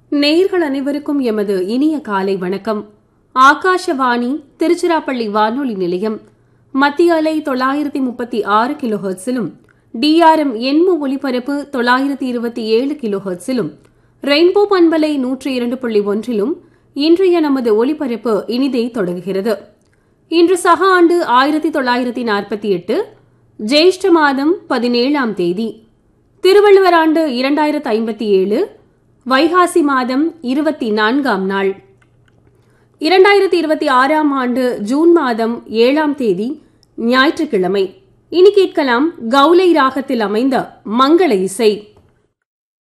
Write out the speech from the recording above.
நேயர்கள் அனைவருக்கும் எமது இனிய காலை வணக்கம் ஆகாஷவாணி திருச்சிராப்பள்ளி வானொலி நிலையம் மத்திய அலை தொள்ளாயிரத்தி முப்பத்தி ஆறு கிலோ ஹெர்ட்ஸிலும் டிஆர்எம் எண்மு ஒலிபரப்பு தொள்ளாயிரத்தி இருபத்தி ஏழு கிலோ ஹெர்ட்ஸிலும் ரெயின்போ பண்பலை நூற்றி இரண்டு புள்ளி ஒன்றிலும் இன்றைய நமது ஒலிபரப்பு இனிதே தொடங்குகிறது இன்று சக ஆண்டு ஆயிரத்தி தொள்ளாயிரத்தி நாற்பத்தி எட்டு ஜேஷ்ட மாதம் பதினேழாம் தேதி திருவள்ளுவர் ஆண்டு இரண்டாயிரத்து ஐம்பத்தி ஏழு வைகாசி மாதம் இருபத்தி நான்காம் நாள் இரண்டாயிரத்தி இருபத்தி ஆறாம் ஆண்டு ஜூன் மாதம் ஏழாம் தேதி ஞாயிற்றுக்கிழமை இனி கேட்கலாம் கௌலை ராகத்தில் அமைந்த மங்கள இசை